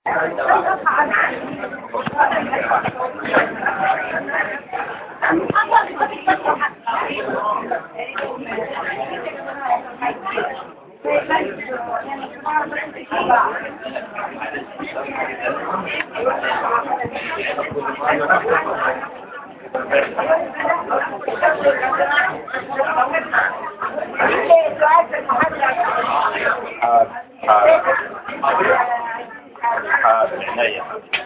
حاضر حاضر حاضر عينيا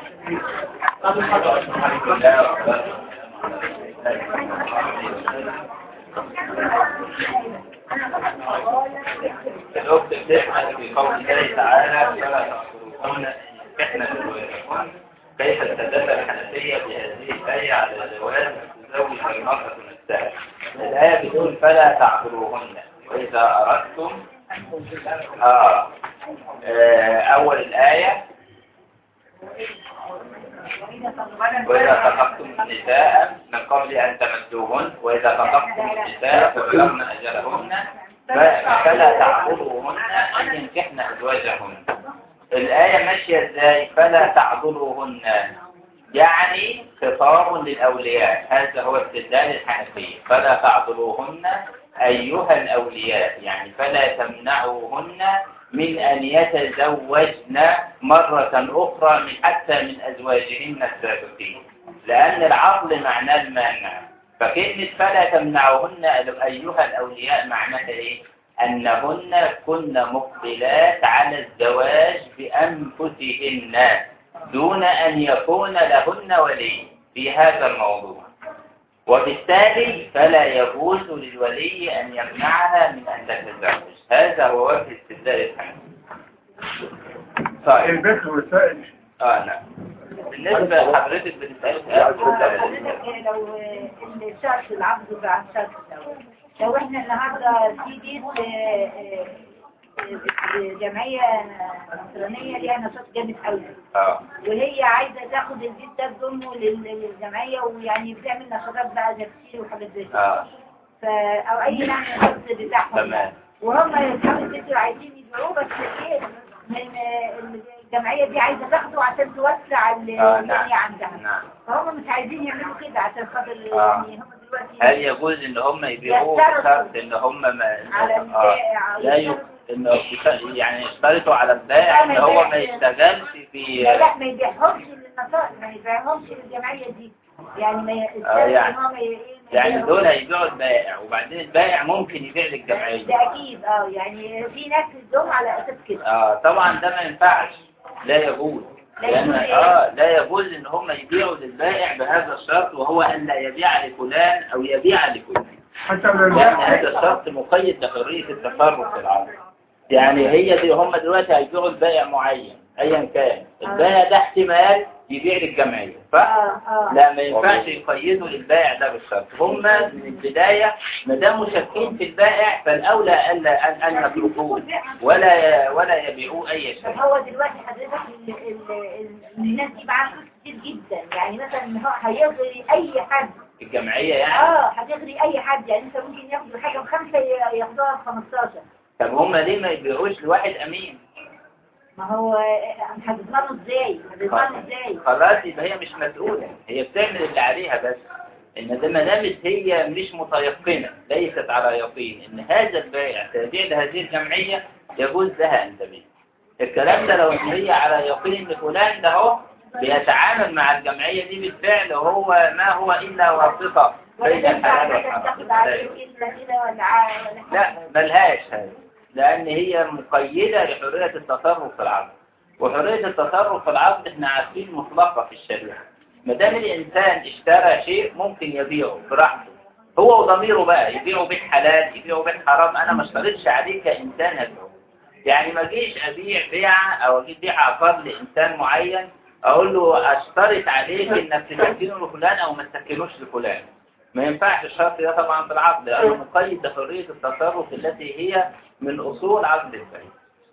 الأخت بتسأل في قول الله تعالى فلا تأخذون إحنا الوالدون كيف استدل الحنفية بهذه الآية على جواز تزوج المرأة نفسها الآية بتقول فلا تعذروهن وإذا أردتم آه. آه. أول الآية وإذا طلقتم النساء من قبل أن تمسوهن وإذا طلقتم النساء فبلغن أجلهن ف- فلا تعذروهن أن ينكحن أزواجهن الآية ماشية إزاي فلا تعذروهن يعني خطاب للأولياء هذا هو استدلال الحنفية فلا تعذروهن أيها الأولياء يعني فلا تمنعوهن من أن يتزوجن مرة أخرى من حتى من أزواجهن السابقين لأن العقل معناه المانع فكلمة فلا تمنعوهن أيها الأولياء معناها إيه؟ أنهن كن مقبلات على الزواج بأنفسهن دون أن يكون لهن ولي في هذا الموضوع وبالتالي فلا يجوز للولي أن يمنعها من أن تتزوج هذا هو وجه استدلال الحنفي طيب البكر والسائل اه نعم بالنسبة لحضرتك بتسألي سؤال حضرتك لو الشرط العبد بتاع الشرط لو لو احنا النهارده في دي جمعية نصرانية ليها نشاط جامد قوي اه وهي عايزة تاخد البيت ده تضمه لل- للجمعية ويعني بتعمل نشاطات بقى تفسير وحاجات زي كده اه ف- او اي يعني نشاط بتاعهم تمام وهم يفهموا البيت عايزين يبيعوه بس ايه من الجمعية دي عايزة تاخده عشان توسع اه الدنيا نعم عندها نعم فهم مش عايزين يعملوا كده عشان خاطر آه. يعني هم دلوقتي هل يجوز ان هم يبيعوه يشترطوا. بشرط ان هم ما على آه. البائع لا ي... انه يش- يعني يشترطوا على البائع ان هو ما يشتغلش في لا لا ما يبيعهمش للنصارى ما يبيعهمش للجمعية دي يعني ما يستاهل يعني- ان هو ما ي- ما يعني يبيعهمش. دول هيبيعوا البائع وبعدين البائع ممكن يبيع للجمعية ده اكيد اه يعني في ناس بتدوم على اساس كده اه طبعا ده ما ينفعش لا يجوز لا لأن يجوز إيه؟ اه لا يجوز ان هم يبيعوا للبائع بهذا الشرط وهو ان لا يبيع لفلان او يبيع لفلان حتى لو لأن البكر هذا الشرط مقيد بحرية التصرف في العقد يعني هي دي هم دلوقتي هيبيعوا البائع معين ايا كان البائع ده احتمال يبيع للجمعية ف اه اه لا ما ينفعش يقيدوا للبائع ده بالشرط هم من البداية ما داموا شاكين في البائع فالأولى ألا أن أن يتركوه ولا ولا يبيعوه أي طب شيء هو دلوقتي حضرتك ال- ال- ال- الناس دي معاها فلوس كتير جدا يعني مثلا إن هو هيغري اي حد الجمعية يعني اه هتغري اي حد يعني انت ممكن ياخدوا الحاجه بخمسه ي- ياخدوها ب 15 طب هم ليه ما يبيعوش لواحد أمين ما هو آه، هتضمنوا ازاي هتضمنوا ازاي خلاص يبقى هي مش مسؤولة هي بتعمل اللي عليها بس إن ده ما دامت هي مش متيقنة ليست على يقين إن هذا البائع تابع لهذه الجمعية يجوز لها أن تبيع الكلام ده لو هي على يقين إن فلان ده هو بيتعامل مع الجمعية دي بالفعل وهو ما هو إلا واسطة بين ولا تنفع الحلال مثلا تاخد والحرام عليه كلمه كده ولا ع- ولا لا ملهاش هذا لأن هي مقيدة لحرية التصرف في العقد وحرية التصرف في العقد احنا عارفين مطلقة في الشريعة ما دام الإنسان اشترى شيء ممكن يبيعه براحته هو وضميره بقى يبيعه بيع حلال يبيعه بيع حرام أنا ما اشترطش عليه كإنسان أبيعه يعني ما جيش أبيع بيعة أو أجيب بيع عقار لإنسان معين أقول له أشترط عليك إنك تسكنه لفلان أو ما تسكنوش لفلان ما ينفعش الشرط ده طبعا في العقد لأنه مقيد بحرية التصرف التي هي من أصول عقد البيع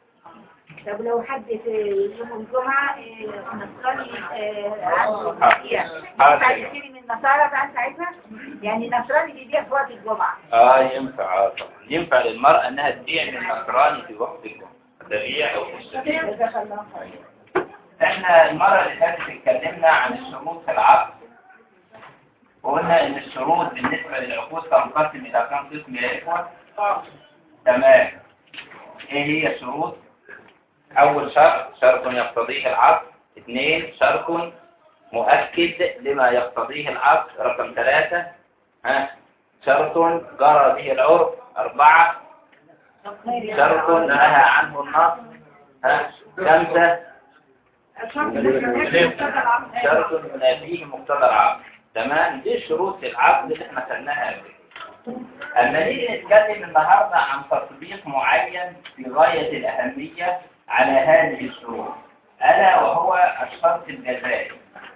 طب لو حد في يوم الجمعة آه، نصراني آه، عنده حاضر. بيبيع حاضر. ينفع يشتري من النصارى بقى ساعتها؟ يعني نصراني بيبيع في وقت الجمعة اه ينفع اه طبعا ينفع للمرأة انها تبيع من نصراني في وقت الجمعة تبيع او تشتري جزاك الله خير احنا المرة اللي فاتت اتكلمنا عن الشروط في العقد وقلنا ان الشروط بالنسبة للعقود تنقسم الى كم قسم يا اخوة؟ تمام ايه هي الشروط؟ اول شرط شرط يقتضيه العقد اثنين شرط مؤكد لما يقتضيه العقد رقم ثلاثة ها شرط جرى به العرف أربعة شرط نهى عنه النص ها خمسة شرط ينافيه مقتضى العقد تمام دي الشروط في العقد اللي احنا خدناها قبل كده. اما نيجي نتكلم النهارده عن تطبيق معين في غاية الأهمية على هذه الشروط ألا وهو الشرط الجزائي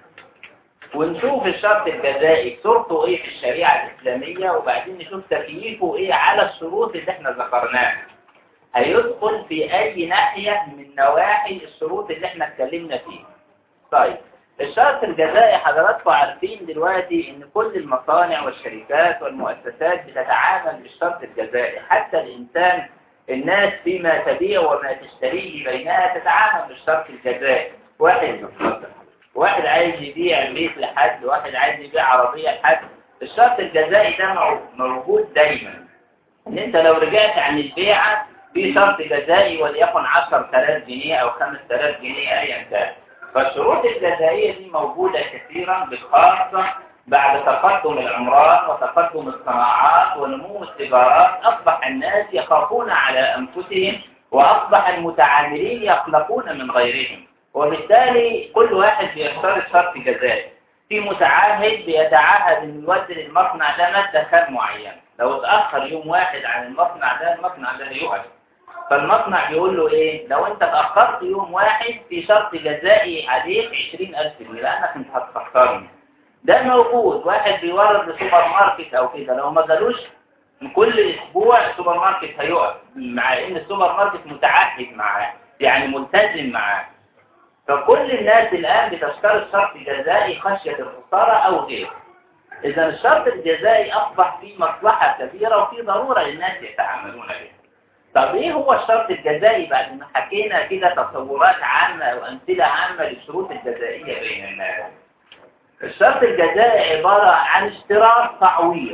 ونشوف الشرط الجزائي صورته ايه في الشريعة الإسلامية وبعدين نشوف تكييفه ايه على الشروط اللي احنا ذكرناها هيدخل في أي ناحية من نواحي الشروط اللي احنا اتكلمنا فيها طيب الشرط الجزائي حضراتكم عارفين دلوقتي ان كل المصانع والشركات والمؤسسات بتتعامل بالشرط الجزائي حتى الإنسان الناس فيما تبيع وما تشتريه بينها تتعامل بالشرط الجزائي واحد واحد عايز يبيع بيت لحد واحد عايز يبيع عربية لحد الشرط الجزائي ده موجود دايما ان انت لو رجعت عن البيعة في شرط جزائي وليكن 10000 جنيه او 5000 جنيه ايا كان فالشروط الجزائية دي موجودة كثيرا بالخاصة بعد تقدم العمران وتقدم الصناعات ونمو التجارات أصبح الناس يخافون على أنفسهم وأصبح المتعاملين يقلقون من غيرهم وبالتالي كل واحد بيشترط شرط جزائي في متعاهد بيتعاهد ان يودي للمصنع ده مادة خام معين لو اتأخر يوم واحد عن المصنع ده المصنع ده هيقف فالمصنع بيقول له ايه لو انت اتأخرت يوم واحد في شرط جزائي عليك 20000 جنيه لانك انت هتخسرني ده موجود واحد بيورد لسوبر ماركت او كده لو ما جالوش كل اسبوع السوبر ماركت هيقف مع ان السوبر ماركت متعهد معاه يعني ملتزم معاه فكل الناس الآن بتشترط شرط جزائي خشية الخسارة أو غيره إذا الشرط الجزائي أصبح فيه مصلحة كبيرة وفي ضرورة للناس يتعاملون به طب إيه هو الشرط الجزائي بعد ما حكينا كده تصورات عامة وأمثلة عامة للشروط الجزائية بين الناس الشرط الجزائي عبارة عن اشتراط تعويض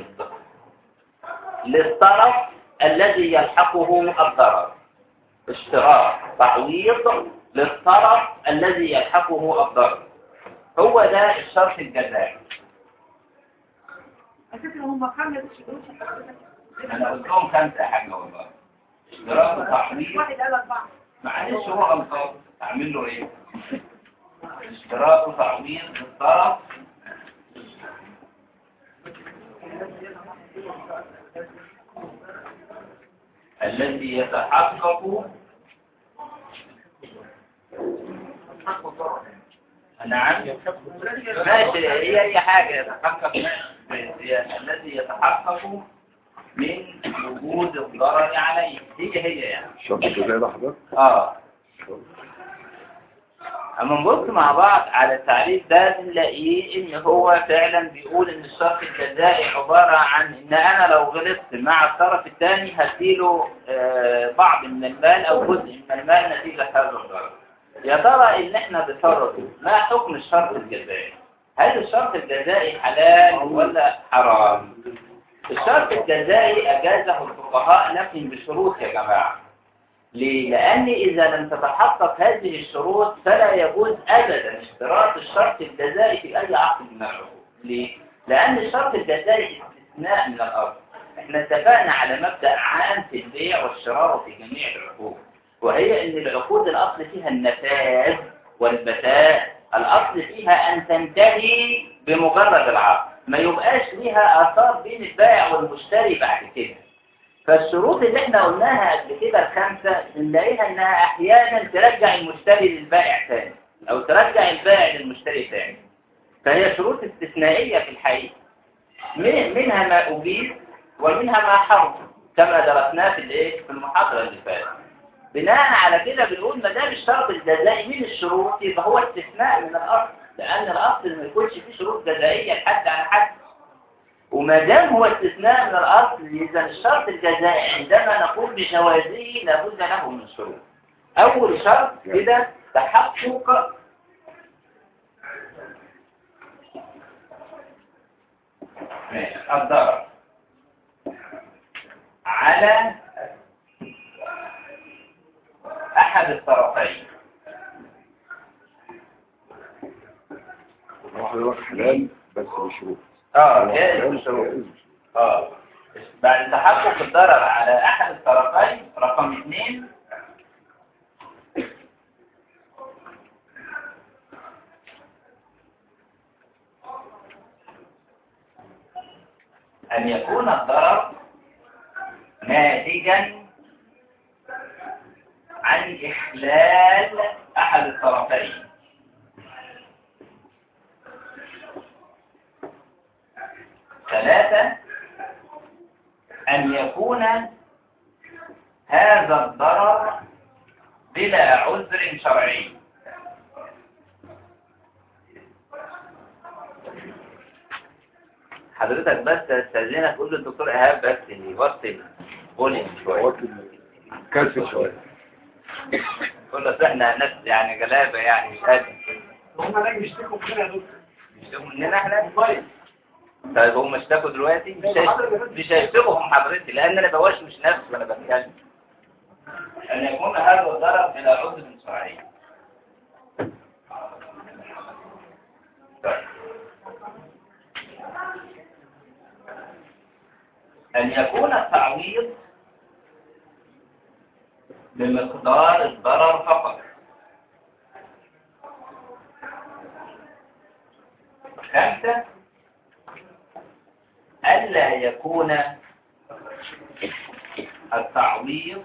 للطرف الذي يلحقه الضرر اشتراط تعويض للطرف الذي يلحقه الضرر هو ده الشرط الجزائي انا قلت لهم خمسه حاجه والله اشتراط تعويض معلش هو غلطان اعمل له ايه اشتراط تعويض للطرف الذي يتحقق نعم ماشي هي اي حاجة يتحقق الذي يتحقق من وجود الضرر عليه هي هي يعني الشرط الجزائي ده حضرتك؟ اه اما نبص مع بعض على التعريف ده بنلاقيه ان هو فعلا بيقول ان الشرط الجزائي عبارة عن ان انا لو غلطت مع الطرف الثاني هديله آه بعض من المال او جزء من المال نتيجة هذا الضرر يا ترى ان احنا بفرض ما حكم الشرط الجزائي هل الشرط الجزائي حلال ولا حرام الشرط الجزائي اجازه الفقهاء لكن بشروط يا جماعه ليه؟ لأن إذا لم تتحقق هذه الشروط فلا يجوز أبدا اشتراط الشرط الجزائي في أي عقد من العقود ليه؟ لأن الشرط الجزائي استثناء من الأرض احنا اتفقنا على مبدأ عام في البيع والشراء وفي جميع العقود وهي ان العقود الاصل فيها النفاذ والبتاء الاصل فيها ان تنتهي بمجرد العقد ما يبقاش ليها اثار بين البائع والمشتري بعد كده فالشروط اللي احنا قلناها قبل كده الخمسة بنلاقيها انها احيانا ترجع المشتري للبائع ثاني او ترجع البائع للمشتري ثاني فهي شروط استثنائية في الحقيقة منها ما أبيد ومنها ما حرم كما درسناه في الايه في المحاضرة اللي فاتت بناء على كده بنقول ما دام الشرط الجزائي من الشروط يبقى هو استثناء من الأصل لأن الأصل ما يكونش فيه شروط جزائية لحد عن حد وما دام هو استثناء من الأصل إذا الشرط الجزائي عندما نقول بجوازه لابد له من شروط أول شرط كده تحقق الضرر على أحد الطرفين واحد يروح حلال بس بشروط اه جائز بالشروط اه بعد تحقق الضرر على أحد الطرفين رقم اثنين أن يكون الضرر ناتجا عن إخلال أحد الطرفين ثلاثة أن يكون هذا الضرر بلا عذر شرعي حضرتك بس استاذنك تقول للدكتور ايهاب بس يوصل فوليوم شويه وقت كلف شوية تقول له أصل احنا ناس يعني غلابه يعني مش قادر هم لا بيشتكوا مننا يا دكتور يشتكوا مننا احنا طيب طيب هم اشتكوا دلوقتي مش هيش- مش هيشتكوا هم حضرتك لان انا بوشوش نفسي وانا بتكلم ان يكون هذا الضرر بلا عذر شرعي طيب. أن يكون التعويض بمقدار الضرر فقط خمسة ألا يكون التعويض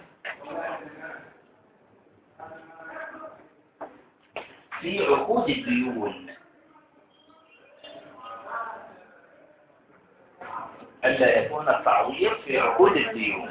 في عقود الديون ألا يكون التعويض في عقود الديون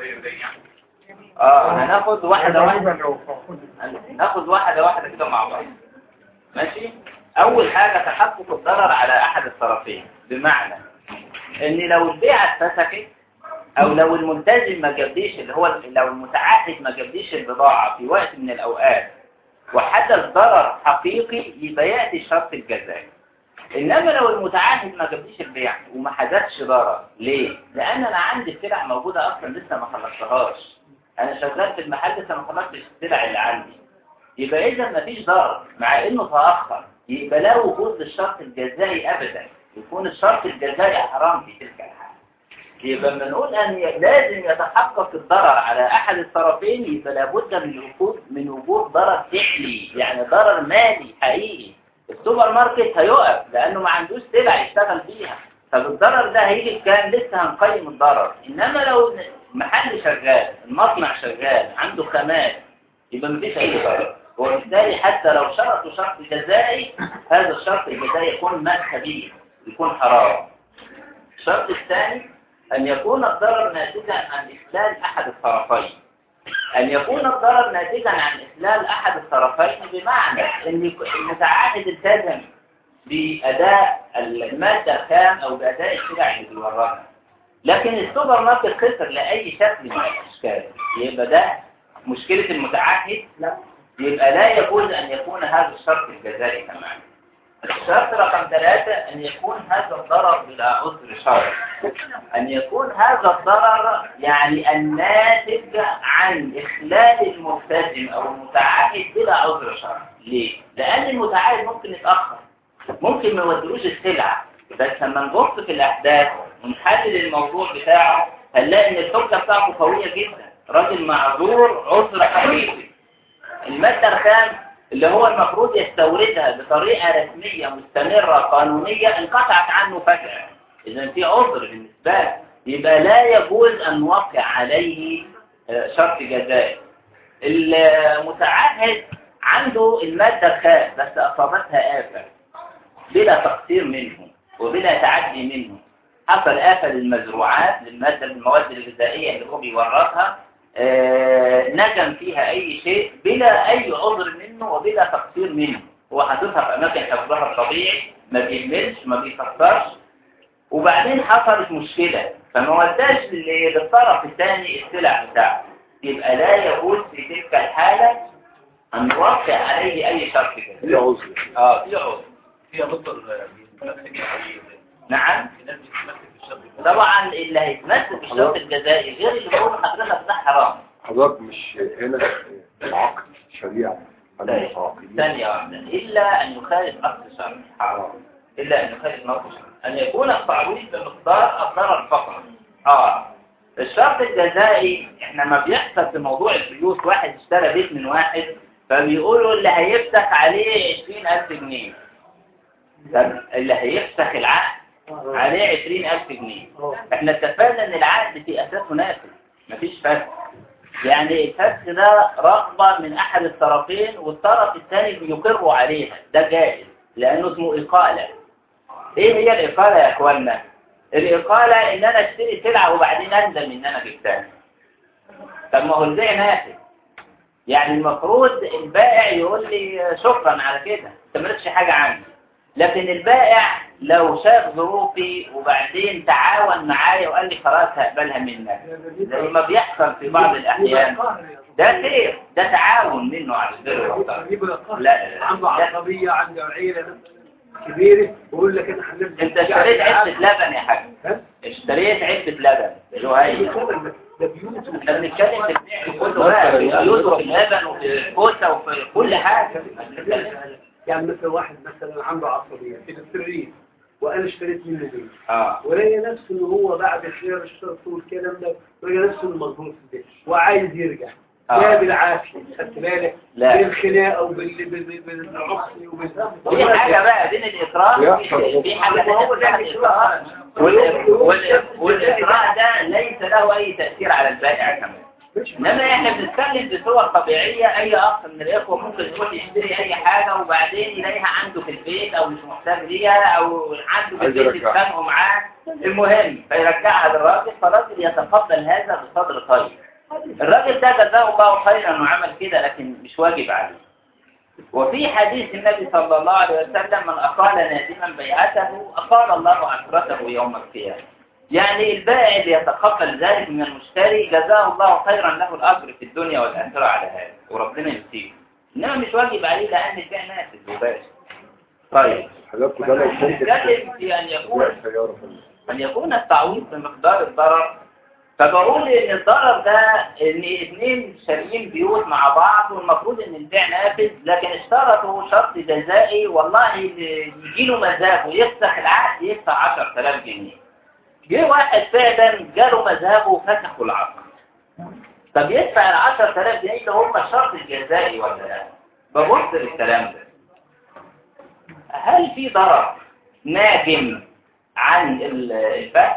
اه هناخد واحدة واحدة ناخد واحدة واحدة كده مع بعض ماشي أول حاجة تحقق الضرر على أحد الطرفين بمعنى إن لو البيعة اتفسكت أو لو الملتزم ما جابليش اللي هو لو المتعهد ما جابليش البضاعة في وقت من الأوقات وحدث ضرر حقيقي يبقى يأتي الشرط الجزائي إنما لو المتعهد ما جابليش البيع وما حدثش ضرر ليه؟ لأن أنا عندي السلع موجودة أصلا لسه ما خلصتهاش أنا شغال في المحل لسه ما خلصتش السلع اللي عندي يبقى إذا ما فيش ضرر مع إنه تأخر يبقى لا وجود للشرط الجزائي أبدا يكون الشرط الجزائي حرام في تلك الحالة يبقى لما نقول أن ي- لازم يتحقق الضرر على أحد الطرفين يبقى لابد من وجود من وجود ضرر فعلي يعني ضرر مالي حقيقي السوبر ماركت هيقف لأنه ما عندوش سلع يشتغل بيها طب الضرر ده هيجي بكام لسه هنقيم الضرر إنما لو المحل شغال المصنع شغال عنده خامات يبقى مفيش أي ضرر وبالتالي حتى لو شرطوا شرط جزائي هذا الشرط الجزائي يكون مذهبي يكون حرام الشرط الثاني أن يكون الضرر ناتجا عن إخلال أحد الطرفين أن يكون الضرر ناتجا عن إخلال أحد الطرفين بمعنى أن يك- المتعهد التزم بأداء المادة الخام أو بأداء السلع اللي بيوردها لكن السوبر ماركت خسر لأي شكل من الأشكال يبقى ده مشكلة المتعهد لا يبقى لا يجوز أن يكون هذا الشرط الجزائي كمان الشرط رقم ثلاثة أن يكون هذا الضرر بلا عذر شرعي أن يكون هذا الضرر يعني الناتج عن إخلال الملتزم أو المتعهد بلا عذر شرعي ليه؟ لأن المتعهد ممكن يتأخر ممكن ما يودلوش السلعة بس لما نبص في الأحداث ونحلل الموضوع بتاعه هنلاقي إن الحجة بتاعته قوية جدا راجل معذور عذر حقيقي المادة الخام اللي هو المفروض يستوردها بطريقة رسمية مستمرة قانونية انقطعت عنه فجأة إذا في عذر بالنسبة له يبقى لا يجوز أن نوقع عليه آه، شرط جزائي المتعهد عنده المادة الخام بس أصابتها آفة بلا تقصير منه وبلا تعدي منه حصل آفة للمزروعات للمادة المواد الغذائية اللي هو بيوردها آه، نجم فيها أي شيء بلا أي عذر منه وبلا تقصير منه هو حاططها في أماكن حفظها الطبيعي ما بيهملش ما بيكسرش وبعدين حصلت مشكلة فما وداش لل- للطرف الثاني السلع بتاعته يبقى لا يجوز في تلك الحالة أن نوقع عليه أي شرط في كده عذر اه في عذر في دكتور بيتمسك في نعم ناس بتتمسك في طبعا اللي هيتمسك بالشرط الجزائي غير اللي بيقول حضرتك ده حرام حضرتك مش هنا العقد شريعة المتعاقدين ثانية واحدة إلا أن يخالف أصل الشرع حرام إلا أن يخالف نص الشرع أن يكون التعويض بمقدار الضرر فقط آه الشرط الجزائي احنا ما بيحصل في موضوع الفلوس واحد اشترى بيت من واحد فبيقولوا اللي هيفتح عليه 20000 جنيه طب اللي هيفتح العقد عليه 20000 جنيه احنا اتفقنا ان العقد في اساسه نافذ مفيش فسخ يعني الفسخ ده رغبة من احد الطرفين والطرف الثاني بيقر عليها ده جائز لانه اسمه اقالة ايه هي الاقالة يا اخوانا الاقالة ان انا اشتري سلعة وبعدين اندم ان انا جبتها طب ما هو البيع نافذ يعني المفروض البائع يقول لي شكرا على كده انت مالكش حاجة عندي لكن البائع لو شاف ظروفي وبعدين تعاون معايا وقال لي خلاص هقبلها منك زي ما بيحصل في بعض الأحيان ده خير ده تعاون منه على البر والتقوى لا لا عنده لا عصبية عنده عيلة كبيرة ويقول لك انا هنبدأ انت اشتريت علبة لبن يا حاج اشتريت علبة لبن جوهية ده بيوت احنا بنتكلم في البيع في كل واحد في البيوت وفي اللبن وفي الكوسة وفي كل حاجة ما بنتكلمش. يعني مثلا واحد مثلا عنده عصبية في الريف وانا اشتريت منه بيت اه ولقى نفسه ان هو بعد خير الشرط والكلام ده ولقى نفسه انه مضغوط في البيت وعايز يرجع آه. لا بالعافية خدت بالك لا. بالخناقة وبال بال- بال- بالعصي وبال في حاجة بقى بين الإكراه بيحصل في حاجة تانية اسمها الإكراه وال- وال- والإكراه ده ليس له أي تأثير على البائع كمان إنما إحنا بنتكلم بصور طبيعية أي أخ من الإخوة ممكن يروح يشتري أي حاجة وبعدين يلاقيها عنده في البيت أو مش محتاج ليها أو عنده في عايز البيت يرجعها. يتخانقوا معاه المهم فيرجعها للراجل فالراجل يتقبل هذا بصدر طيب الراجل ده جزاه الله خيرا وعمل كده لكن مش واجب عليه وفي حديث النبي صلى الله عليه وسلم من أقال نادما بيعته أقال الله عثرته يوم القيامة يعني البائع اللي يتقبل ذلك من المشتري جزاه الله خيرا له الأجر في الدنيا والآخرة على هذا وربنا يمسيه إنما مش واجب عليه لأن البيع نافذ مباشر طيب حضرتك ده لو شركة نتكلم في أن يكون بيع سيارة أن يكون التعويض بمقدار الضرر فبقول إن الضرر ده إن اثنين شاريين بيوت مع بعض والمفروض إن البيع نافذ لكن اشترطوا شرط جزائي والله اللي يجي له مزاجه يفتح العقد يدفع 10000 جنيه جه واحد فعلا جاله مزاجه وفتحوا العقد طب يدفع ال 10000 جنيه اللي هم الشرط الجزائي ولا لا؟ ببص للكلام ده هل في ضرر ناجم عن ال- الفتح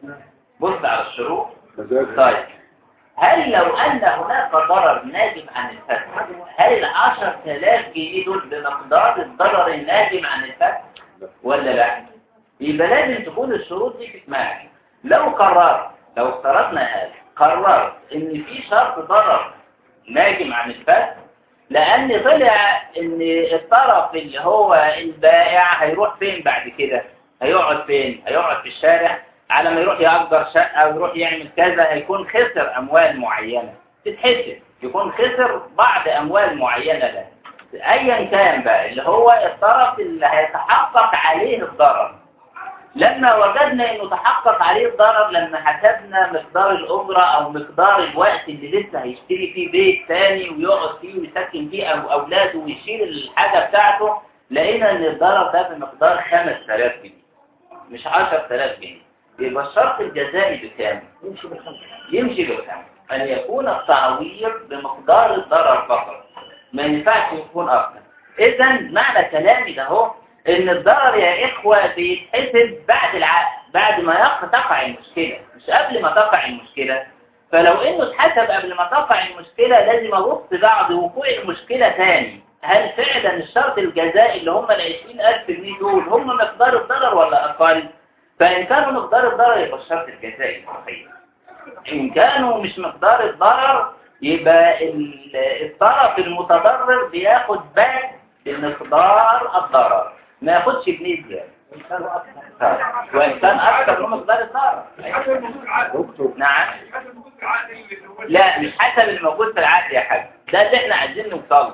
بص على الشروط مزاج طيب هل لو أن هناك ضرر ناجم عن الفتح هل ال 10000 جنيه دول بمقدار الضرر الناجم عن الفتح ولا لا يبقى لازم تكون الشروط دي في دماغك لو قررت لو افترضنا هذا قررت ان في شرط ضرر ناجم عن الفتح لان طلع ان الطرف اللي هو البائع هيروح فين بعد كده هيقعد فين هيقعد في الشارع على ما يروح يأجر شقة أو يروح يعمل كذا هيكون خسر أموال معينة تتحسب يكون خسر بعض أموال معينة له أيا كان بقى اللي هو الطرف اللي هيتحقق عليه الضرر لما وجدنا انه تحقق عليه الضرر لما حسبنا مقدار الأجرة او مقدار الوقت اللي لسه هيشتري فيه بيت تاني ويقعد فيه ويسكن فيه او اولاده ويشيل الحاجة بتاعته لقينا ان الضرر ده بمقدار 5000 جنيه مش 10000 جنيه يبقى الشرط الجزائي بكام؟ يمشي بالخمسة يمشي بالخمس أن يكون التعويض بمقدار الضرر فقط ما ينفعش يكون أكثر إذا معنى كلامي ده هو إن الضرر يا إخوة بيتحسب بعد العقد بعد ما يق- تقع المشكلة مش قبل ما تقع المشكلة فلو إنه اتحسب قبل ما تقع المشكلة لازم أبص بعد وقوع المشكلة تاني هل فعلا الشرط الجزائي اللي هم ال 20000 جنيه دول هم مقدار الضرر ولا أقل؟ فإن كانوا مقدار الضرر يبقى الشرط الجزائي صحيح إن كانوا مش مقدار الضرر يبقى ال- الطرف المتضرر بياخد باك بمقدار الضرر ما ياخدش جنيه زيادة طيب. وإن كان أكثر من مقدار الضرر حسب الموجود العادي دكتور نعم حسب الموجود العادي اللي هو لا مش حسب الموجود في العقد يا حاج ده اللي احنا عايزين نوصل له.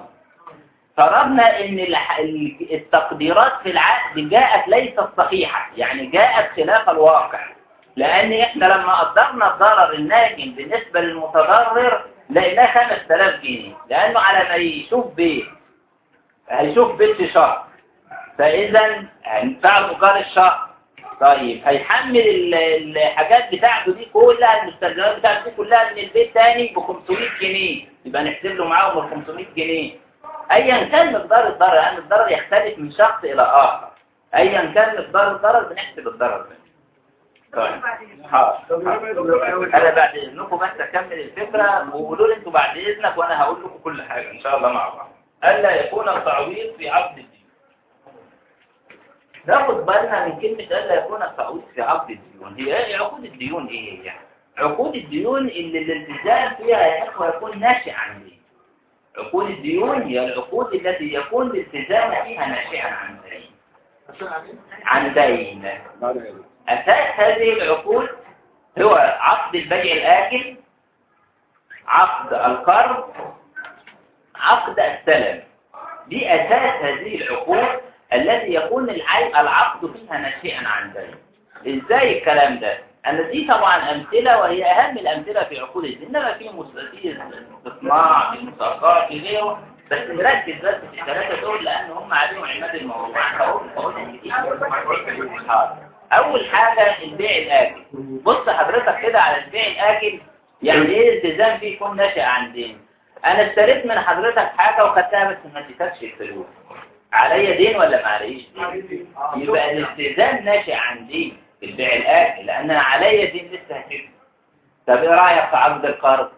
فرضنا ان الح- ال- التقديرات في العقد جاءت ليست صحيحة يعني جاءت خلاف الواقع لأن إحنا لما قدرنا الضرر الناجم بالنسبة للمتضرر لقيناه 5000 جنيه لأنه على ما يشوف بيت هيشوف بيت في شهر فإذا هندفع له إيجار الشهر طيب هيحمل ال- الحاجات بتاعته دي كلها المستلزمات بتاعته دي كلها من البيت تاني ب 500 جنيه يبقى نحسب له معاهم ال 500 جنيه ايا كان مقدار الضرر لان الضرر يختلف من شخص الى اخر ايا كان مقدار الضرر بنحسب الضرر ده طيب حاضر انا بعد اذنكم بس اكمل الفكره وقولوا لي انتوا بعد اذنك وانا هقول لكم كل حاجه ان شاء الله مع بعض الا يكون التعويض في عقد الدين ناخد بالنا من كلمة ألا يكون التعويض في عقد الديون هي إيه عقود الديون إيه هي؟ عقود الديون اللي الالتزام فيها يا إخوة يكون ناشئ عن دين عقود الديون هي العقود التي يكون الالتزام فيها ناشئا عن دين عن دين معنى ايه أساس هذه العقود هو عقد البيع الآكل عقد القرض عقد السلم دي أساس هذه العقود التي يكون العي- العقد فيها ناشئا عن ذلك إزاي الكلام ده؟ أنا دي طبعا أمثلة وهي أهم الأمثلة في عقود الدين إنما في مس- في استصناع في مساقات في غيره بس نركز بس في الثلاثة دول لأن هم عليهم عماد الموضوع هقول هقول حاضر. أول حاجة البيع الآكل بص حضرتك كده على البيع الآكل يعني إيه الالتزام فيه يكون ناشئ عن دين أنا اشتريت من حضرتك حاجة وخدتها بس ما اديتكش الفلوس عليا دين ولا ما عليش دين يبقى الالتزام ناشئ عن دين في البيع الآكل لأن أنا عليا دين لسه هشتري طب إيه رأيك في عقد القرض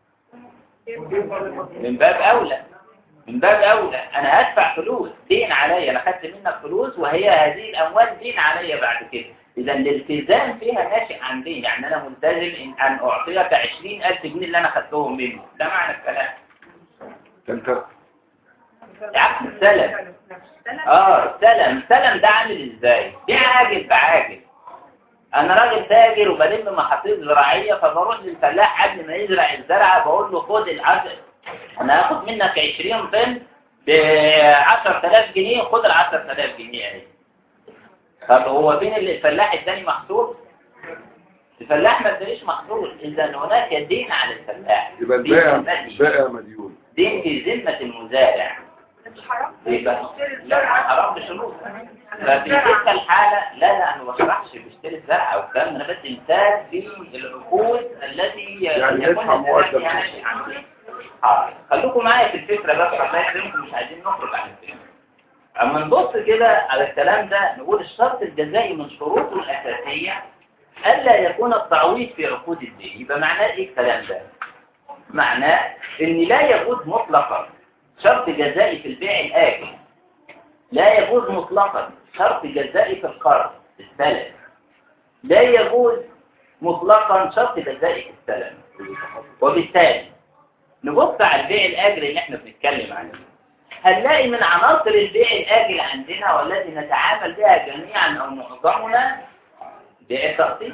من باب أولى من باب أولى أنا هدفع فلوس دين عليا أنا خدت منك فلوس وهي هذه الأموال دين عليا بعد كده إذا الالتزام فيها ناشئ عن دين يعني أنا ملتزم إن أن أعطيك 20000 جنيه اللي أنا خدتهم منه ده معنى الكلام ده انت عقد السلم اه السلم السلم ده عامل ازاي دي عاجل بعاجل انا راجل تاجر وبلم محاصيل زراعيه فبروح للفلاح قبل ما يزرع الزرعه بقول له خد العشر انا هاخد منك 20 طن ب 10000 جنيه خد ال 10000 جنيه اهي طب هو فين اللي الفلاح اداني محصول الفلاح ما ادانيش محصول اذا هناك دين على الفلاح يبقى دين البائع ذمتي. بائع مديون دين في ذمه المزارع يبقى لا حرام بشروط ففي تلك الحالة لا لا أنا ما بشرحش بشتري الزرع أو الكلام أنا بس مثال في العقود التي يعني يكون ندفع مقدم الزرع يعني عن- آه. خليكم معايا في الفكرة بس الله يكرمكم مش عايزين نخرج عن الفكرة أما نبص كده على الكلام ده نقول الشرط الجزائي من شروطه الأساسية ألا يكون التعويض في عقود الدين يبقى معناه إيه الكلام ده؟ معناه إن لا يجوز مطلقا شرط جزائي في البيع الآكل لا يجوز مطلقا شرط جزائي في القرض السلم لا يجوز مطلقا شرط جزائي في السلم وبالتالي نبص على البيع الآجل اللي احنا بنتكلم عنه هنلاقي من عناصر البيع الآجل عندنا والتي نتعامل بها جميعا أو معظمنا بيع التقسيط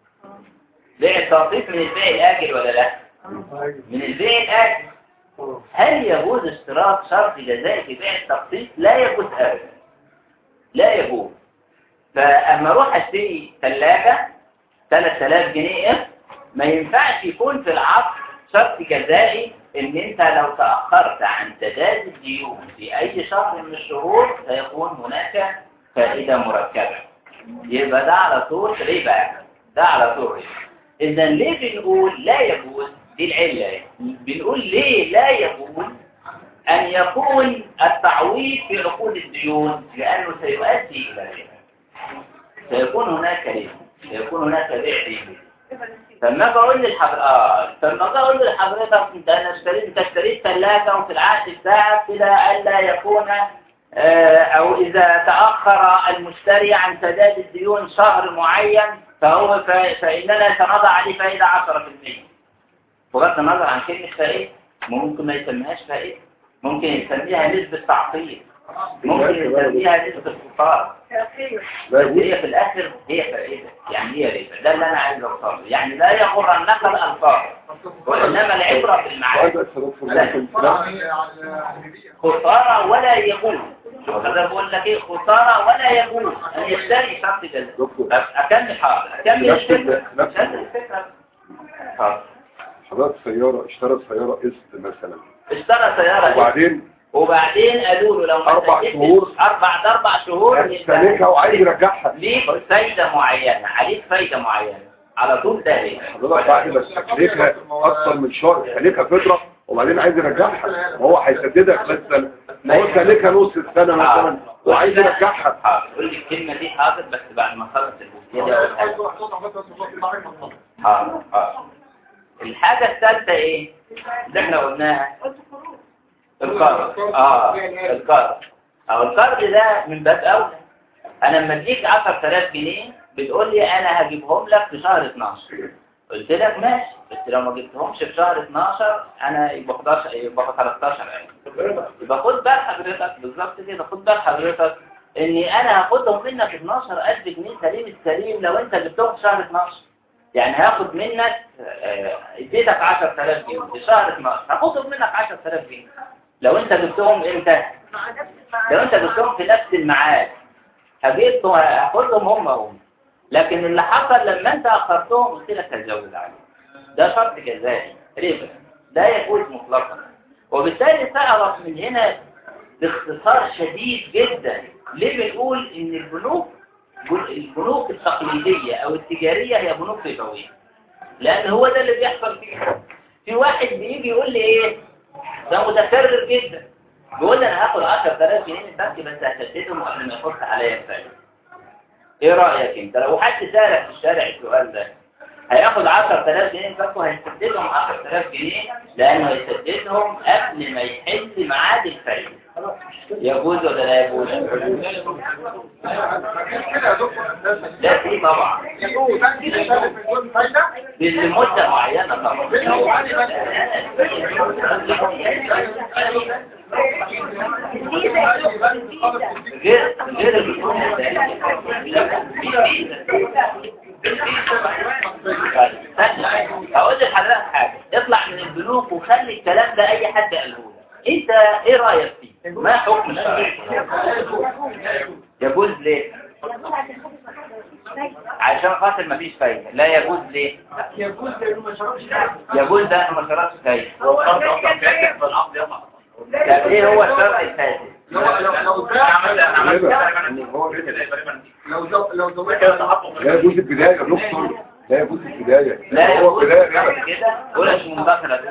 بيع التقسيط من البيع الآجل ولا لا؟ من البيع الآجل هل يجوز اشتراط شرط جزائي في بيع التقسيط؟ لا يجوز أبدا لا يجوز فأما أروح أشتري ثلاجة 3000 جنيه ما ينفعش يكون في العقد شرط جزائي إن أنت لو تأخرت عن سداد الديون في أي شهر من الشهور سيكون هناك فائدة مركبة يبقى ده على طول ربا ده على طول ربا إذا ليه بنقول لا يجوز دي العلة بنقول ليه لا يجوز أن يكون التعويض في عقود الديون لأنه سيؤدي إلى ربا سيكون هناك ربا سيكون هناك بيع ربا فما بقول للحضرتك اه فما بقول لحضرتك انت انا اشتريت انت اشتريت ثلاجه وفي العقد بتاعك كده الا يكون آه، او اذا تاخر المشتري عن سداد الديون شهر معين فهو ف- فاننا سنضع عليه فائده 10% بغض النظر عن كلمه فائده ممكن ما يسميهاش فائده ممكن يسميها نسبه تعطيل ممكن يسميها نسبه خساره لا يجوز هي في الاخر هي فائده يعني هي ربا ده اللي انا عايز اوصله يعني لا يغرنك الالفاظ وانما العبره بالمعاني وهذا السبب في الممكن خساره ولا يجوز شوف انا بقول لك ايه خساره ولا يجوز ان يشتري شخص جزء دكتور اكمل حاضر اكمل نفس ال- الفكره نفس مش الفكره حاضر حضرتك سيارة اشترى سيارة قسط مثلا اشترى سياره وبعدين وبعدين قالوا له لو ما أربع سددتش شهور. اربع ده اربع شهور يبقى استهلكها وعايز يرجعها ليك فايده معينه عليك فايده معينه على طول ده ليه حضرتك بعد ما استهلكها اكثر من شهر استهلكها فترة وبعدين عايز يرجعها وهو هيسددك مثلا هو استهلكها نص السنة مثلا وعايز يرجعها حاضر قول لي الكلمه دي حاضر بس بعد ما خلص الجزئيه دي أقولها. حاضر حاضر الحاجه الثالثه ايه اللي احنا قلناها القرض اه القرض او القرض ده من باب اولى انا لما اديك 10000 جنيه بتقول لي انا هجيبهم لك في شهر 12 قلت لك ماشي بس لو ما جبتهمش في شهر 12 انا يبقى 11 يبقى 13 يبقى خد بال حضرتك بالظبط كده خد بال حضرتك اني انا هاخدهم منك 12000 جنيه سليم السليم لو انت جبتهم في شهر 12 يعني هاخد منك آه، اديتك 10000 جنيه في شهر 12 هاخدهم منك 10000 جنيه لو انت جبتهم امتى لو انت جبتهم في نفس الميعاد هجيبهم هاخدهم هم هم لكن اللي حصل لما انت اخرتهم قلت لك هتزود عليه ده شرط جزائي ربا لا يجوز مطلقا وبالتالي تعرف من هنا باختصار شديد جدا ليه بنقول ان البنوك البنوك التقليدية او التجارية هي بنوك ربوية لان هو ده اللي بيحصل فيها في واحد بيجي يقول لي ايه ده متكرر جدا بيقول لي انا هاخد 10000 جنيه من البنك بس هسددهم قبل ما يحط عليا الفايده ايه رايك انت لو حد سالك في الشارع السؤال ده هياخد 10000 جنيه من البنك وهيسددهم 10000 جنيه لانه هيسددهم قبل ما يحل ميعاد الفايده يجوز ولا لا يجوز لا في طبعا لمده معينه طبعا غير غير الرسوم الثانية هقول لحضرتك حاجة اطلع من البنوك وخلي الكلام ده اي حد قاله لك انت ايه رأيك فيه ما حكم الشرع يجوز ليه عشان خاطر مفيش فايدة لا يجوز ليه يجوز ده انه ما شربش فايدة طب ايه هو الشرط الفاسد لا يجوز البداية يا دكتور لا يجوز البداية لا هو يجوز بداية ربا. كده ولا مش منتصرة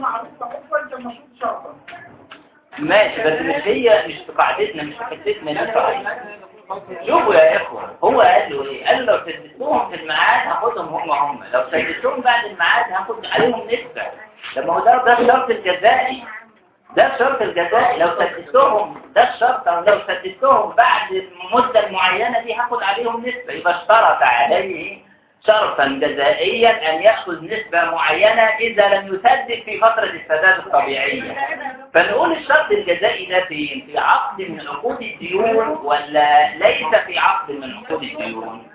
ماشي بس مش هي مش في قاعدتنا مش في حتتنا دي صحيح شوفوا يا اخوة هو قال له ايه قال له لو سددتهم في الميعاد هاخدهم هم هم لو سددتهم بعد الميعاد هاخد عليهم نسبة لما هو ده ده الشرط الجزائي ده الشرط الجزائي لو سددتهم ده الشرط او لو سددتهم بعد المدة المعينة دي هاخد عليهم نسبة يبقى اشترط عليه شرطا جزائيا ان يأخذ نسبة معينة اذا لم يسدد في فترة السداد الطبيعية فنقول الشرط الجزائي ده فين في عقد من عقود الديون ولا ليس في عقد من عقود الديون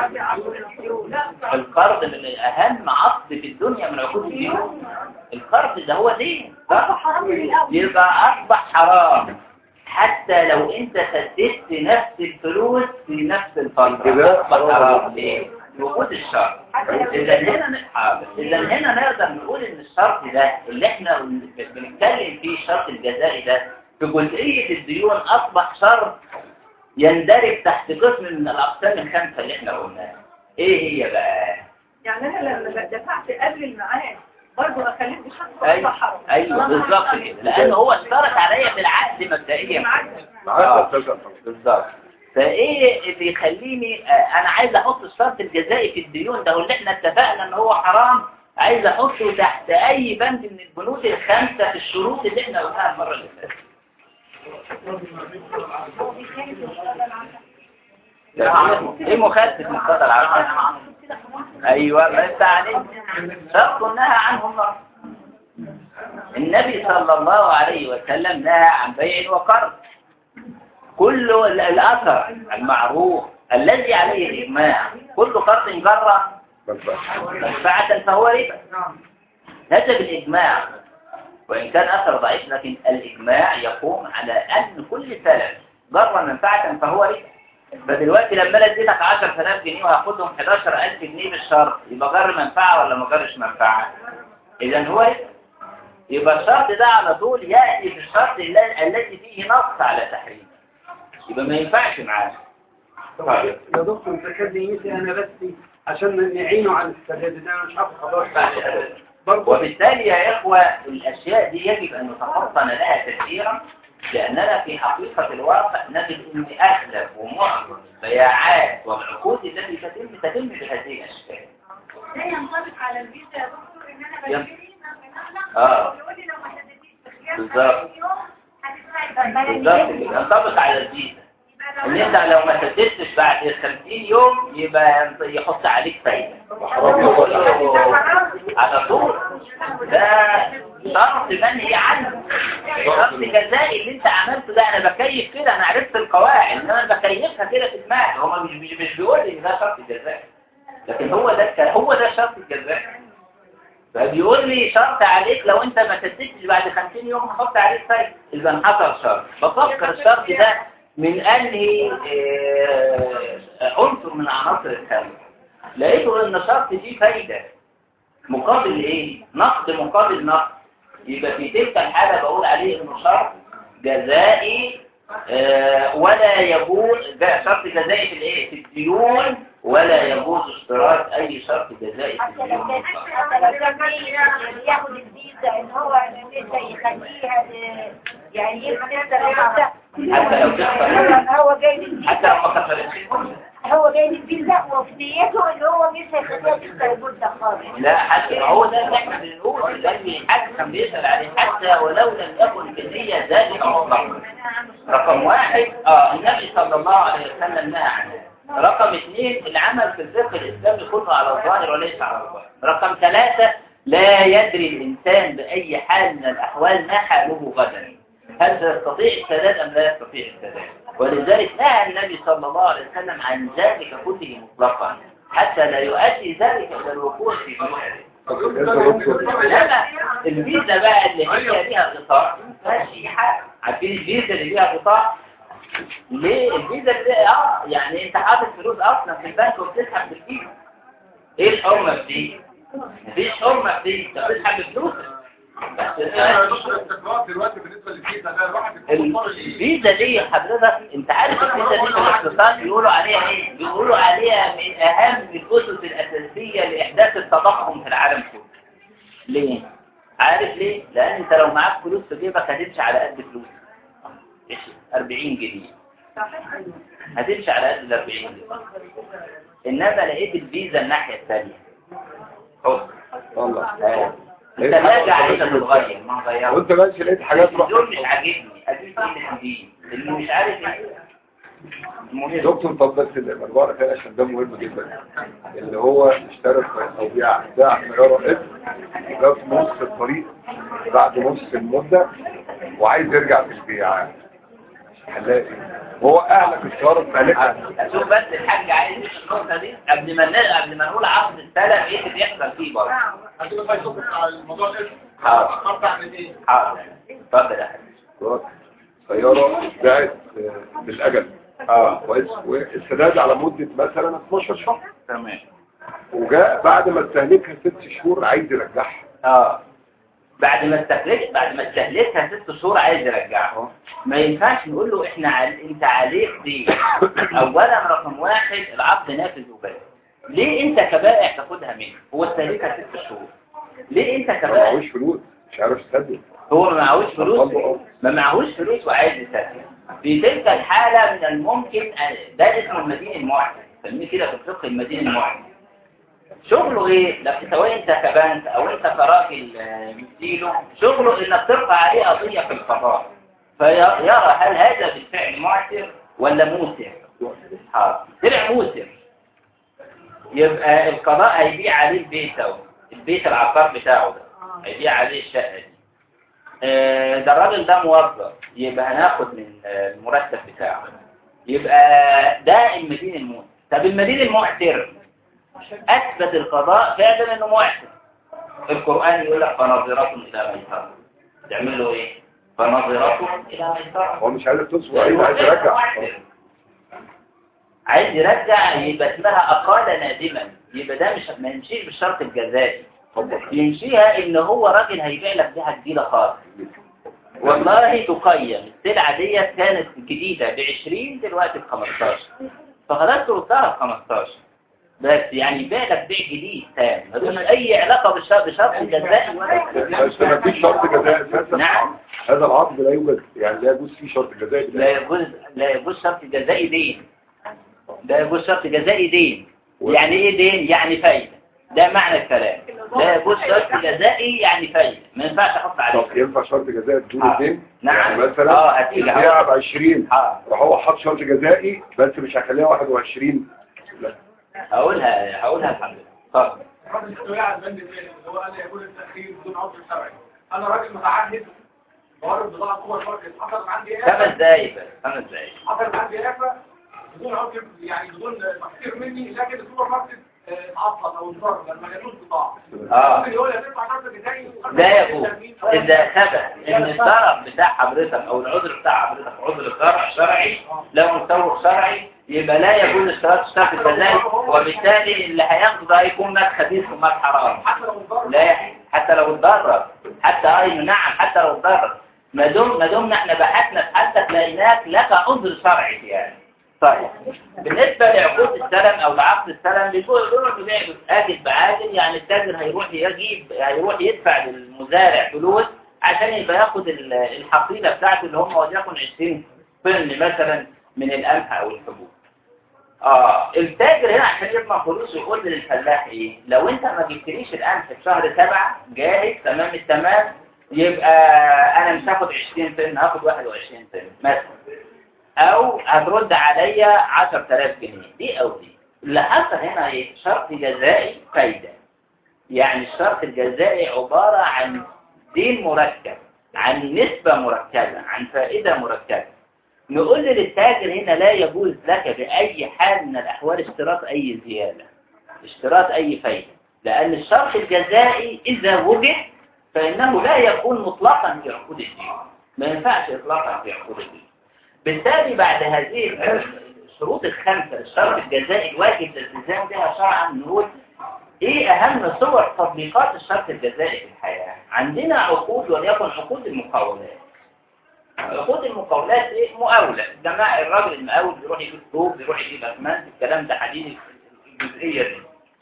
القرض من اهم عقد في الدنيا من عقود الديون القرض ده هو دين يبقى اصبح حرام حتى لو انت سددت نفس الفلوس في نفس الفترة كده اصبح حرام ليه؟ وجود الشرط اذا هنا حاضر اذا هنا نقدر نقول ان الشرط ده اللي احنا بنتكلم فيه الشرط الجزائي ده في جزئية الديون اصبح شرط يندرج تحت قسم من الاقسام الخمسة اللي احنا قلناها ايه هي بقى يعني انا لما دفعت قبل الميعاد برضه اخليك بشخص ايوه حرام ايوه بالظبط كده لان هو اشترط عليا بالعقد مبدئيا معاك آه. يا أستاذ بالظبط فايه اللي يخليني آه، انا عايز احط الشرط الجزائي في الديون ده واللي احنا اتفقنا ان هو حرام عايز احطه تحت اي بند من البنود الخمسه في الشروط اللي احنا قلناها المره اللي فاتت ايه مخالفه مقتضى العقل ايوه بس عليك شرط نهى عنه الله النبي صلى الله عليه وسلم نهى عن بيع وقرض كل ال- الأثر المعروف الذي عليه الإجماع كل شرط جرى منفعة فهو ربا هذا بالإجماع وإن كان أثر ضعيف لكن الإجماع يقوم على أن كل سلف جرى منفعة فهو ربا فدلوقتي لما انا اديتك 10000 جنيه وهاخدهم 11000 جنيه بالشرط يبقى جر منفعة ولا ما جرش منفعة؟ إذا هو ربا يبقى الشرط ده على طول يأتي بالشرط الل- الذي فيه نص على تحريم يبقى ما ينفعش معاه طيب. يا دكتور انت كان نيتي انا بس عشان نعينه على السداد ده انا مش عارف خلاص برضه وبالتالي يا إخوة الأشياء دي يجب أن نتفطن لها تفسيرا لأننا في حقيقة الواقع نجد أن أغلب ومعظم البياعات والعقود التي تتم تتم بهذه الأشكال لا ينطبق على الفيزا يا دكتور ان انا يلا. بشتري آه. يقول لي لو ما حددتيش بخيار بالظبط. 30 يوم هتدفعي بالظبط كده ينطبق على الفيزا ان انت لو ما سددتش بعد 50 يوم يبقى يحط عليك فايده على طول ده شرط منهي عنه شرط جزائي اللي انت عملته ده انا بكيف كده انا عرفت القواعد انما انا بكيفها كده في دماغي هو مش مش مش بيقول لي ان ده شرط جزائي لكن هو ده الك- هو ده الشرط الجزائي فبيقول لي شرط عليك لو انت ما سددتش بعد 50 يوم هحط عليك فايده اذا انحصر شرط بفكر الشرط ده من انهي آه، عنصر من عناصر الخمس لقيته ان الشرط فيه فايده مقابل ايه نقد مقابل نقد يبقى في تلك الحالة بقول عليه انه شرط جزائي آه، ولا يجوز ده شرط جزائي في الايه في الديون ولا يجوز اشتراط اي شرط جزائي في حتى لو الديون كان حتى لو كان بي- بياخد الفيزا ان هو لسه يخليها ل- يعني يبقى لسه لسه حتى لو تخسر هو جاي للفيزا حتى لو ما خسرتش هو جاي للفيزا وفي نيته ان هو مش هيخليها تخسر المده خالص لا حتى هو ده اللي احنا بنقول الذي حتى كان بيسأل عليه حتى ولو لم يكن كلية ذلك مطلقا رقم واحد اه النبي صلى الله عليه وسلم نهى عنه رقم اثنين العمل في الفقه الإسلامي كله على الظاهر وليس على الظاهر رقم ثلاثة لا يدري الإنسان بأي حال من الأحوال ما حاله غدا هل سيستطيع السداد أم لا يستطيع السداد ولذلك نهى النبي صلى الله عليه وسلم عن ذلك كله مطلقا حتى لا يؤدي ذلك إلى الوقوع في جهله لا الفيزا بقى اللي هي ليها غطاء ماشي حاجة عارفين الفيزا اللي ليها غطاء ليه الفيزا اللي اه يعني انت حاطط فلوس اصلا في البنك وبتسحب بالفيزا ايه الحرمه في دي مفيش حرمه في دي انت بتسحب بفلوسك بس الاستقرار دلوقتي بالنسبه للفيزا ده الواحد الفيزا دي حضرتك انت عارف الفيزا دي في الاقتصاد بيقولوا عليها ايه بيقولوا عليها من اهم الاسس الاساسيه لاحداث التضخم في العالم كله ليه عارف ليه لان انت لو معاك فلوس في جيبك هتمشي على قد فلوسك إيش؟ 40 جنيه هتمشي على قد ال 40 جنيه انما لقيت الفيزا الناحيه الثانيه حط والله آه. الثلاجه عايزه تتغير ما غيرها وانت ماشي لقيت حاجات الدول مش عاجبني اجيب ايه اللي فيه اللي مش عارف ايه مهم. دكتور طب بس الموضوع ده عشان ده مهم جدا اللي هو اشترك او بيع باع سياره اسم ده في نص الطريق بعد نص المده وعايز يرجع في البيع هنلاقي هو اهلك السياره بتاعتك اشوف بس الحاج عايز ايه في النقطه دي قبل ما ن- قبل ما نقول عقد السلف ايه اللي بيحصل فيه برضه هتبقى بقى يشوف الموضوع ده حاضر. اخرت عن ايه حاضر اتفضل يا حبيبي سياره باعت آه، بالاجل اه كويس والسداد على مده مثلا 12 شهر تمام وجاء بعد ما استهلكها ست شهور عايز يرجعها اه بعد ما استهلك بعد ما استهلكها ست شهور عايز يرجعها ما ينفعش نقول له احنا عل... انت عليك دي اولا رقم واحد العقد نافذ وباقي ليه انت كبائع تاخدها منه هو استهلكها ست شهور ليه انت ما كبائع معهوش فلوس مش عارف يسدد هو ما معهوش فلوس اتفضل. ما معهوش فلوس وعايز يسافر في تلك الحالة من الممكن أن- ده اسمه المدين المعتم سميه كده في الفقه المدين المعتم شغله ايه لا سواء انت كبنك او انت كراجل آه، مديله شغله انك ترفع عليه قضية في القضاء فيرى هل هذا بالفعل معسر ولا موسر حاضر طلع موسر يبقى القضاء هيبيع عليه البيت ده البيت العقار بتاعه ده هيبيع عليه الشقة دي آه، ده الراجل ده موظف يبقى هناخد من آه، المرتب بتاعه يبقى ده المدين المؤثر طب المدين المؤثر أثبت القضاء فعلا إنه مؤثر القرآن يقول لك فنظرة إلى ميسرة تعمل له إيه؟ فنظرة إلى ميسرة هو مش عايز تصبر ايوه عايز يرجع عايز يرجع يبقى اسمها أقال نادما يبقى ده مش ما يمشيش بالشرط الجزائي يمشيها إن هو راجل هيبيع لك بيها جديدة خالص والله تقيم السلعة ديت كانت جديدة ب 20 دلوقتي ب 15 فخلاص تردها ب 15 بس يعني يبيع لك بيع جديد تام ملوش أي علاقة بالشرط بشرط الجزائي ولا بس ما فيش شرط جزائي اساسا نعم هذا العقد لا يوجد يعني لا يجوز فيه شرط جزائي لا يجوز لا يجوز شرط جزائي دين لا يجوز شرط جزائي دين يعني ايه دين يعني فايدة ده معنى الكلام لا يجوز شرط جزائي يعني فايدة ما ينفعش احط عليه طب ينفع شرط جزائي بدون آه. الدين نعم. يعني مثلا آه، هتيجي. البيعة ب 20 اه راح هو حط شرط جزائي بس مش هيخليها 21 لا هقولها هقولها لحضرتك اتفضل الراجل اللي قاعد بند المال اللي هو قال يقول التأخير بدون عذر شرعي أنا راجل متعهد بورد بضاعة سوبر ماركت حصلت عندي خمس آفة دقايق بس خمس دقايق حصلت عندي آفة بدون عذر يعني بدون تفكير مني لكن السوبر ماركت آه، اتعطل أو انضر لما جالوش بضاعة اه ممكن يقول لي هتدفع شرط جزائي لا يجوز إذا ثبت إن الضرر بتاع حضرتك أو العذر بتاع حضرتك عذر ضرر شرعي لو مسوق شرعي يبقى لا يجوز اشتراط الشرط الجزائي وبالتالي اللي هياخده ده هيكون مات خبيث ومات حرام حتى لو انضر لا حتى لو اتضرر حتى اي نعم حتى لو اتضرر ما دام ما دمنا احنا بحثنا في حالتك لقيناك لك عذر شرعي يعني طيب بالنسبة لعقود السلم او لعقد السلم بيقول يقولوا بيبيع آجل بعاجل يعني التاجر هيروح يجيب هيروح يدفع للمزارع فلوس عشان يبقى ياخد ال- الحصيلة بتاعته اللي هم وليكن 20 طن مثلا من القمح او الحبوب اه التاجر هنا عشان يضمن فلوسه يقول للفلاح ايه لو انت ما جبتليش القمح في شهر سبعة جاهز تمام التمام يبقى انا مش هاخد 20 طن هاخد 21 طن مثلا او هترد عليا 10000 جنيه دي او دي اللي حصل هنا ايه شرط جزائي فايدة يعني الشرط الجزائي عبارة عن دين مركب عن نسبة مركبة عن فائدة مركبة نقول للتاجر هنا لا يجوز لك بأي حال من الأحوال اشتراط أي زيادة اشتراط أي فايدة لأن الشرط الجزائي إذا وجد فإنه لا يكون مطلقا في عقود الدين ما ينفعش إطلاقا في عقود الدين بالتالي بعد هذه الشروط الخمسة للشرط الجزائي الواجب الالتزام بها شرعا نقول ايه اهم صور تطبيقات الشرط الجزائي في الحياة عندنا عقود وليكن عقود المقاولات عقود المقاولات ايه مقاولة جماعة الراجل المقاول بيروح يجيب طوب بيروح يجيب اسمنت الكلام ده حديد الجزئية دي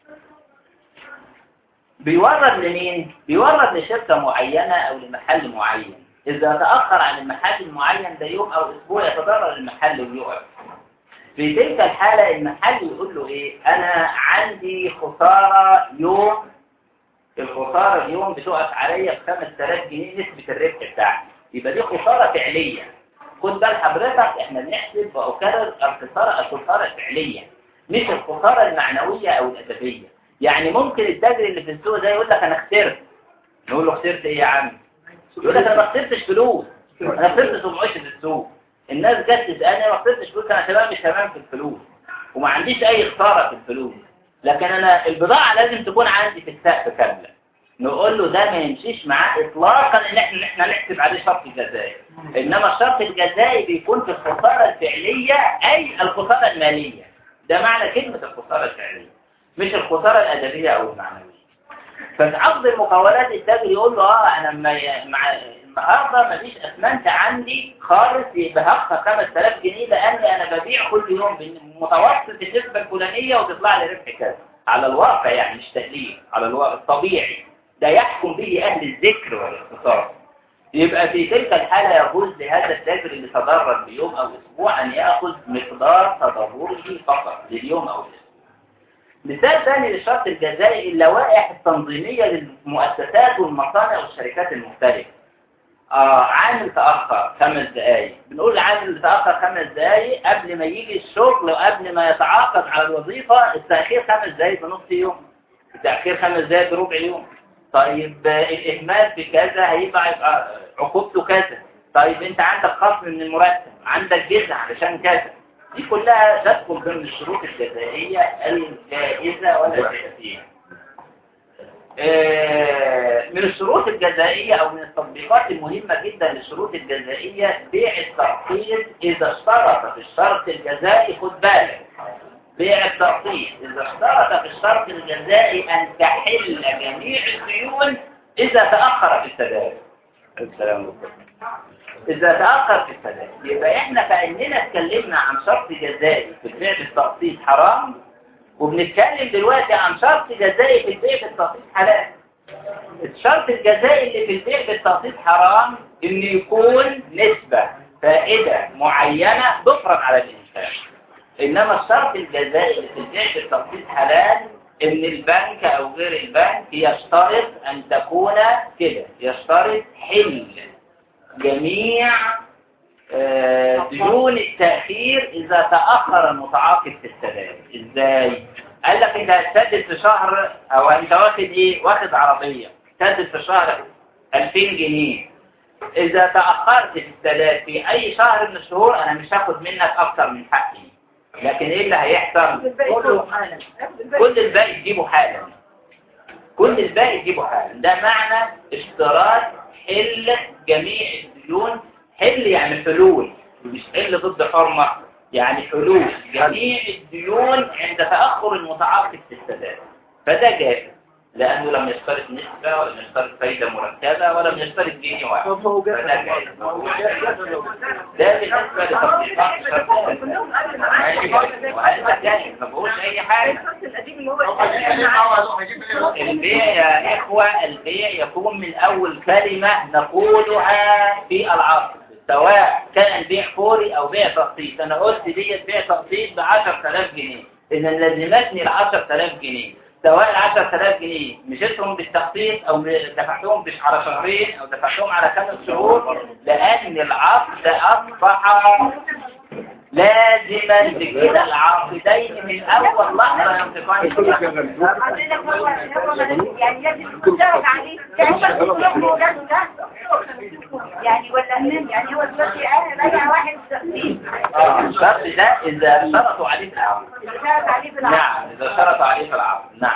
بيورد لمين؟ بيورد لشركة معينة أو لمحل معين إذا تأخر عن المحل المعين ده يوم أو أسبوع يتضرر المحل ويقف في تلك الحالة المحل يقول له إيه؟ أنا عندي خسارة يوم الخسارة اليوم بتقف عليا ب 5000 جنيه نسبة الربح بتاعتي يبقى دي خسارة فعلية خد بال حضرتك احنا بنحسب وأكرر الخسارة الخسارة الفعلية مش الخسارة المعنوية أو الأدبية يعني ممكن التاجر اللي في السوق ده يقول لك أنا خسرت نقول له خسرت إيه يا عم يقول لك أنا ما خسرتش فلوس أنا خسرت سمعتي في السوق الناس جت تسألني ما خسرتش فلوس أنا تمام مش تمام في الفلوس وما عنديش أي خسارة في الفلوس لكن أنا البضاعة لازم تكون عندي في السقف كاملة نقول له ده ما يمشيش معاه إطلاقا إن إحنا إن إحنا نحسب عليه شرط الجزائي إنما الشرط الجزائي بيكون في الخسارة الفعلية أي الخسارة المالية ده معنى كلمة الخسارة الفعلية مش الخسارة الأدبية أو المعنوية ففي عقد المقاولات التاجر يقول له اه انا ما مع النهارده مفيش اسمنت عندي خالص يبقى هخسر 5000 جنيه لاني انا ببيع كل يوم بمتوسط النسبه الفلانيه وتطلع لي ربح كذا على الواقع يعني مش تقليل على الواقع الطبيعي ده يحكم به اهل الذكر والاختصار يبقى في تلك الحالة يجوز لهذا التاجر اللي تضرر بيوم أو أسبوع أن يأخذ مقدار تضرره فقط لليوم أو الأسبوع مثال ثاني للشرط الجزائي اللوائح التنظيمية للمؤسسات والمصانع والشركات المختلفة آه عامل تأخر خمس دقايق بنقول عامل اللي تأخر خمس دقايق قبل ما يجي الشغل وقبل ما يتعاقد على الوظيفة التأخير خمس دقايق بنص يوم التأخير خمس دقايق بربع يوم طيب آه، الإهمال في كذا هيبقى يبقى عقوبته كذا طيب أنت عندك خصم من المرتب عندك جزء علشان كذا دي كلها تدخل ضمن الشروط الجزائية الجائزة ولا الجائزية آه، من الشروط الجزائية أو من التطبيقات المهمة جدا للشروط الجزائية بيع التقسيط إذا اشترط في الشرط الجزائي خد بالك بيع التقسيط إذا اشترط في الشرط الجزائي أن تحل جميع الديون إذا تأخر في السداد السلام عليكم إذا تأخر في السداد يبقى إحنا كأننا اتكلمنا عن شرط جزائي في البيع بالتقسيط حرام وبنتكلم دلوقتي عن شرط جزائي في البيع بالتقسيط حلال الشرط الجزائي اللي في البيع بالتقسيط حرام إن يكون نسبة فائدة معينة تفرض على الإنسان إنما الشرط الجزائي اللي في البيع بالتقسيط حلال إن البنك أو غير البنك يشترط أن تكون كده يشترط حل جميع آه، ديون التأخير إذا تأخر المتعاقد في السداد إزاي؟ قال لك أنت هتسدد في شهر أو أنت واخد إيه؟ واخد عربية تسدد في شهر 2000 جنيه إذا تأخرت في السداد في أي شهر من الشهور أنا مش هاخد منك أكتر من حقي لكن إيه اللي هيحصل؟ كل الباقي تجيبه حالا كل الباقي تجيبه حالا ده معنى اشتراط حل جميع الديون حل يعني حلول مش حل ضد حرمة يعني حلول جميع الديون عند تأخر المتعاقد في السداد فده جائز لأنه لم يشترط نسبة ولم يشترط فايدة مركبة ولم يشترط جنيه واحد طب ما هو جاء فده جائز ما هو جاء لو ده بالنسبة لتطبيقات الشرط وهذا جائز ما بقولش أي حاجة البيع يا إخوة البيع يكون من أول كلمة نقولها في العصر سواء كان بيع فوري أو بيع تقسيط أنا قلت ديت بيع تقسيط ب 10000 جنيه إذا لازمتني ال 10000 جنيه سواء ال 10000 جنيه مشيتهم بالتقسيط أو دفعتهم مش على شهرين أو دفعتهم على خمس شهور لأن العقد أصبح لازما بكده العاقدين من أول لحظة ينطقان يعني لازم تشتغل عليه يعني ولا يعني هو دلوقتي انا بايع واحد تقسيم آه، الشرط ده إذا شرطوا عليه في العقد اشتغل عليه بالعقد نعم إذا شرطوا عليه في العقد نعم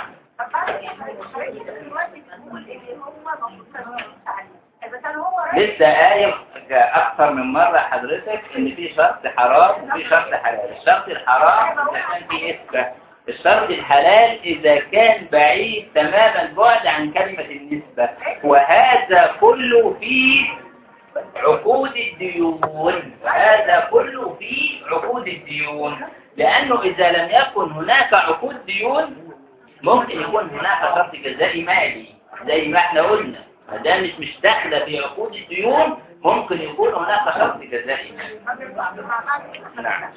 لسه قايل أكثر من مرة حضرتك إن في شرط حرام وفي شرط حلال الشرط الحرام إذا كان في نسبة الشرط الحلال إذا كان بعيد تماما البعد عن كلمة النسبة وهذا كله في عقود الديون وهذا كله في عقود الديون لأنه إذا لم يكن هناك عقود ديون ممكن يكون هناك شرط جزائي مالي زي ما احنا قلنا ما دام مش مش داخله في عقود الديون ممكن يكون هناك شرط جزائي مالي نعم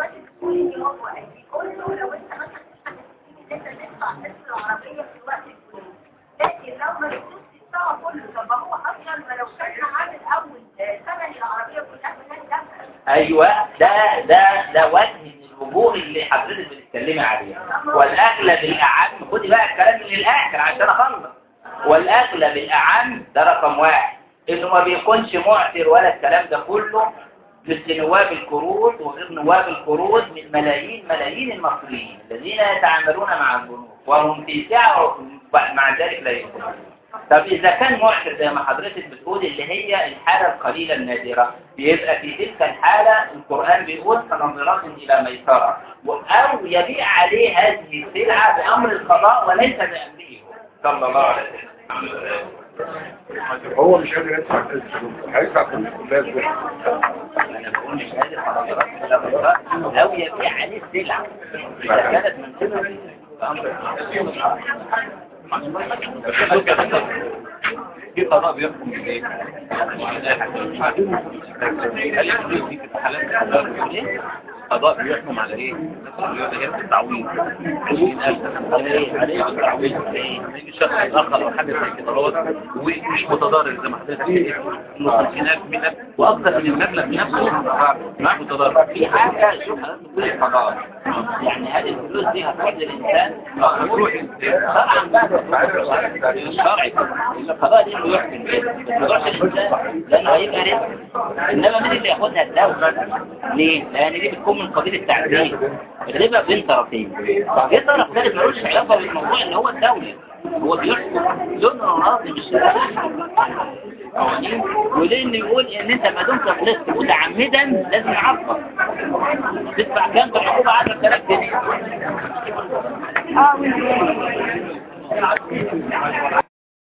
لكن لو ما كنتش تدفعه كله طب ما هو اصلا ما لو كان عامل اول ثمن العربيه كلها كان دفع ايوه ده ده ده وجه من الوجوه اللي حضرتك بتتكلمي عليها والاغلب الاعم خدي بقى الكلام من الاخر عشان اخلص والاغلب الاعم ده رقم واحد انه ما بيكونش معتر ولا الكلام ده كله مثل نواب القروض وغير نواب القروض من ملايين ملايين المصريين الذين يتعاملون مع البنوك وهم في سعة مع ذلك لا يكونون طب إذا كان معتر زي ما حضرتك بتقول اللي هي الحالة القليلة النادرة بيبقى في تلك الحالة القرآن بيقول فنظرات إلى ميسرة أو يبيع عليه هذه السلعة بأمر القضاء وليس بأمره صلى الله عليه وسلم هو مش قادر يدفع الفلوس هيدفع في الناس ده أنا بقول مش قادر فنظرات إلى ميسرة أو يبيع عليه السلعة إذا كانت من قبل بأمر القضاء في قضاء بيحكم بايه؟ مش عارفين هل الفلوس دي في حالات القضاء بيحكم على ايه؟ الرياضة هي التعويض 20000 عليه عليه التعويض يجي شخص يتأخر او حاجة زي كده هو ومش متضرر زي ما حضرتك قلت انه 50000 100000 واكثر من المبلغ نفسه مش متضرر في حاجة شوف حضرتك بتقول القضاء يعني هذه الفلوس دي هتروح للإنسان اه هتروح شرعا بقى الشرعي القضاء دي اللي يحكم كده ما تروحش للإنسان لأنه هيبقى رزق إنما مين اللي ياخدها الدولة ليه؟ لأن دي بتكون من قبيل التعديل الربا بين طرفين في طرف ثالث ملوش علاقة بالموضوع اللي هو الدولة هو بيحكم دون راضي مش قوانين وليه انه يقول ان انت ما دمت غلطت متعمدا لازم يعاقبك تدفع كام بالعقوبة 10000 جنيه اه